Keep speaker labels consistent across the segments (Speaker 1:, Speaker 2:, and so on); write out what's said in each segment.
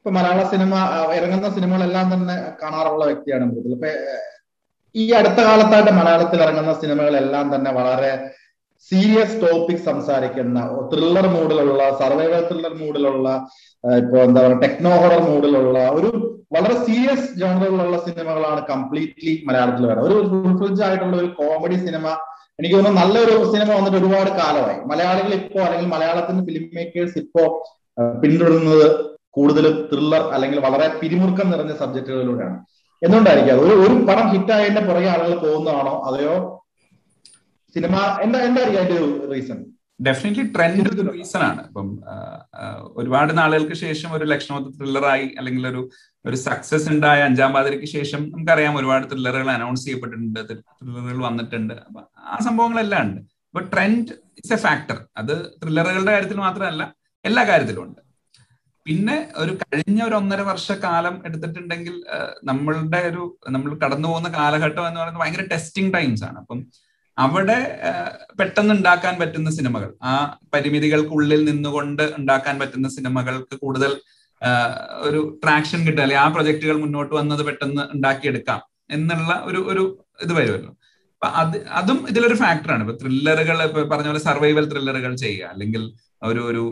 Speaker 1: ഇപ്പൊ മലയാള സിനിമ ഇറങ്ങുന്ന സിനിമകളെല്ലാം തന്നെ കാണാറുള്ള വ്യക്തിയാണ് മൃദുൽ ഇപ്പൊ ഈ അടുത്ത കാലത്തായിട്ട് മലയാളത്തിൽ ഇറങ്ങുന്ന സിനിമകളെല്ലാം തന്നെ വളരെ സീരിയസ് ടോപ്പിക് സംസാരിക്കുന്ന ത്രില്ലർ മൂഡിലുള്ള സർവൈവൽ ത്രില്ലർ മൂഡിലുള്ള ഇപ്പൊ എന്താ പറയുക ടെക്നോ ഹൊറർ മൂഡിലുള്ള ഒരു വളരെ സീരിയസ് ജോണറുകളുള്ള സിനിമകളാണ് കംപ്ലീറ്റ്ലി മലയാളത്തിൽ വരുന്നത് ഒരു ഫുൾഫിൽജ് ആയിട്ടുള്ള ഒരു കോമഡി സിനിമ എനിക്ക് തോന്നുന്നു നല്ലൊരു സിനിമ വന്നിട്ട് ഒരുപാട് കാലമായി മലയാളികൾ ഇപ്പോ അല്ലെങ്കിൽ മലയാളത്തിന്റെ ഫിലിം മേക്കേഴ്സ് ഇപ്പോ പിന്തുടരുന്നത് കൂടുതലും ത്രില്ലർ അല്ലെങ്കിൽ വളരെ പിരിമുറുക്കം നിറഞ്ഞ സബ്ജക്റ്റുകളിലൂടെയാണ് എന്തുകൊണ്ടായിരിക്കും അത് ഒരു ഒരു പടം ഹിറ്റായതിന്റെ പുറകെ ആളുകൾ പോകുന്നതാണോ അതെയോ സിനിമ എന്താ എന്തായിരിക്കും അതിന്റെ ഒരു റീസൺ
Speaker 2: ഡെഫിനറ്റ്ലി ട്രെൻഡ് റീസൺ ആണ് ഇപ്പം ഒരുപാട് നാളുകൾക്ക് ശേഷം ഒരു ലക്ഷണമൊത്ത ത്രില്ലറായി അല്ലെങ്കിൽ ഒരു ഒരു സക്സസ് ഉണ്ടായ അഞ്ചാം പാതിരയ്ക്ക് ശേഷം നമുക്കറിയാം ഒരുപാട് ത്രില്ലറുകൾ അനൗൺസ് ചെയ്യപ്പെട്ടിട്ടുണ്ട് ത്രില്ലറുകൾ വന്നിട്ടുണ്ട് അപ്പൊ ആ സംഭവങ്ങളെല്ലാം ഉണ്ട് അപ്പൊ ട്രെൻഡ് ഇറ്റ്സ് എ ഫാക്ടർ അത് ത്രില്ലറുകളുടെ കാര്യത്തിൽ മാത്രമല്ല എല്ലാ കാര്യത്തിലും ഉണ്ട് പിന്നെ ഒരു കഴിഞ്ഞ ഒരു ഒന്നര വർഷ കാലം എടുത്തിട്ടുണ്ടെങ്കിൽ നമ്മളുടെ ഒരു നമ്മൾ കടന്നു പോകുന്ന കാലഘട്ടം എന്ന് പറയുന്നത് ഭയങ്കര ടെസ്റ്റിംഗ് ടൈംസ് ആണ് അപ്പം അവിടെ പെട്ടെന്ന് ഉണ്ടാക്കാൻ പറ്റുന്ന സിനിമകൾ ആ പരിമിതികൾക്കുള്ളിൽ നിന്നുകൊണ്ട് ഉണ്ടാക്കാൻ പറ്റുന്ന സിനിമകൾക്ക് കൂടുതൽ ഒരു ട്രാക്ഷൻ കിട്ടുക അല്ലെങ്കിൽ ആ പ്രൊജക്ടുകൾ മുന്നോട്ട് വന്നത് പെട്ടെന്ന് ഉണ്ടാക്കിയെടുക്കാം എന്നുള്ള ഒരു ഒരു ഇത് വരുമല്ലോ അപ്പൊ അത് അതും ഇതിലൊരു ഫാക്ടറാണ് ഇപ്പൊ ത്രില്ലറുകൾ ഇപ്പൊ പറഞ്ഞ പോലെ സർവൈവൽ ത്രില്ലറുകൾ ചെയ്യുക അല്ലെങ്കിൽ ഒരു ഒരു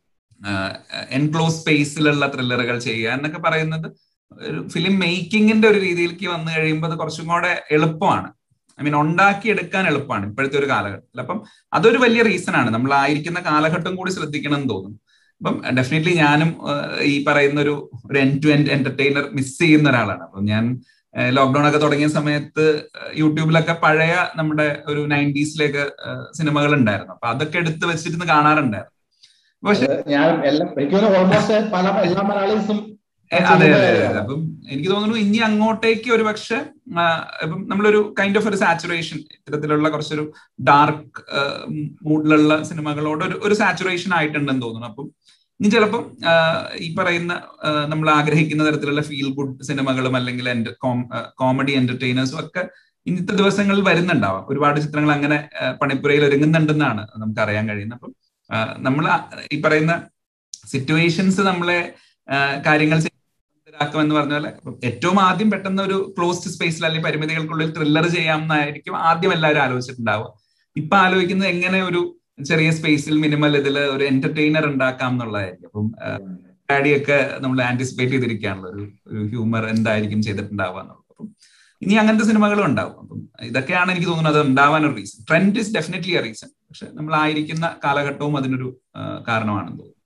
Speaker 2: എൻക്ലോസ് സ്പേസിലുള്ള ത്രില്ലറുകൾ ചെയ്യുക എന്നൊക്കെ പറയുന്നത് ഒരു ഫിലിം മേക്കിങ്ങിന്റെ ഒരു രീതിയിലേക്ക് വന്നു കഴിയുമ്പോൾ അത് കുറച്ചും കൂടെ എളുപ്പമാണ് ഐ മീൻ ഉണ്ടാക്കിയെടുക്കാൻ എളുപ്പമാണ് ഇപ്പോഴത്തെ ഒരു കാലഘട്ടത്തിൽ അപ്പം അതൊരു വലിയ റീസൺ ആണ് നമ്മൾ ആയിരിക്കുന്ന കാലഘട്ടം കൂടി ശ്രദ്ധിക്കണം എന്ന് തോന്നുന്നു അപ്പം ഡെഫിനറ്റ്ലി ഞാനും ഈ പറയുന്ന ഒരു ഒരു end to end entertainer miss ചെയ്യുന്ന ഒരാളാണ് അപ്പം ഞാൻ ലോക്ക്ഡൌൺ ഒക്കെ തുടങ്ങിയ സമയത്ത് യൂട്യൂബിലൊക്കെ പഴയ നമ്മുടെ ഒരു നയൻറ്റീസിലേക്ക് സിനിമകൾ ഉണ്ടായിരുന്നു അപ്പൊ അതൊക്കെ എടുത്ത് വെച്ചിരുന്ന് കാണാറുണ്ടായിരുന്നു
Speaker 1: പക്ഷെ ഞാൻ എല്ലാം എനിക്ക് ഓൾമോസ്റ്റ് പല എല്ലാ മലയാളീസും
Speaker 2: അതെ അതെ അതെ അപ്പം എനിക്ക് തോന്നുന്നു ഇനി അങ്ങോട്ടേക്ക് ഒരു പക്ഷെ ഇപ്പം നമ്മളൊരു കൈൻഡ് ഓഫ് ഒരു സാച്ചുറേഷൻ ഇത്തരത്തിലുള്ള കുറച്ചൊരു ഡാർക്ക് മൂഡിലുള്ള സിനിമകളോട് ഒരു ഒരു സാച്ചുറേഷൻ ആയിട്ടുണ്ടെന്ന് തോന്നുന്നു അപ്പം ഇനി ചിലപ്പം ഈ പറയുന്ന നമ്മൾ ആഗ്രഹിക്കുന്ന തരത്തിലുള്ള ഫീൽ ഗുഡ് സിനിമകളും അല്ലെങ്കിൽ കോമഡി എന്റർടൈനേഴ്സും ഒക്കെ ഇന്നത്തെ ദിവസങ്ങളിൽ വരുന്നുണ്ടാവാം ഒരുപാട് ചിത്രങ്ങൾ അങ്ങനെ പണിപ്പുരയിൽ ഒരുങ്ങുന്നുണ്ടെന്നാണ് നമുക്ക് അറിയാൻ കഴിയുന്നത് അപ്പം നമ്മൾ ഈ പറയുന്ന സിറ്റുവേഷൻസ് നമ്മളെ കാര്യങ്ങൾ എന്ന് പറഞ്ഞ പോലെ ഏറ്റവും ആദ്യം പെട്ടെന്ന് ഒരു ക്ലോസ്ഡ് സ്പേസിൽ അല്ലെങ്കിൽ പരിമിതികൾക്കുള്ളിൽ ത്രില്ലർ ചെയ്യാമെന്നായിരിക്കും ആദ്യം എല്ലാവരും ആലോചിച്ചിട്ടുണ്ടാവുക ഇപ്പൊ ആലോചിക്കുന്നത് എങ്ങനെ ഒരു ചെറിയ സ്പേസിൽ മിനിമൽ ഇതിൽ ഒരു എന്റർടൈനർ ഉണ്ടാക്കാം എന്നുള്ളതായിരിക്കും അപ്പം ഡാഡിയൊക്കെ നമ്മൾ ആന്റിസിപ്പേറ്റ് ചെയ്തിരിക്കുകയാണല്ലോ ഒരു ഒരു ഹ്യൂമർ എന്തായിരിക്കും ചെയ്തിട്ടുണ്ടാവുക എന്നുള്ളത് അപ്പം ഇനി അങ്ങനത്തെ സിനിമകളും ഉണ്ടാവും അപ്പം ഇതൊക്കെയാണ് എനിക്ക് തോന്നുന്നത് അത് ഉണ്ടാവാൻ ഒരു reason trend is definitely a reason പക്ഷെ നമ്മൾ ആയിരിക്കുന്ന കാലഘട്ടവും അതിനൊരു കാരണമാണെന്ന് തോന്നുന്നു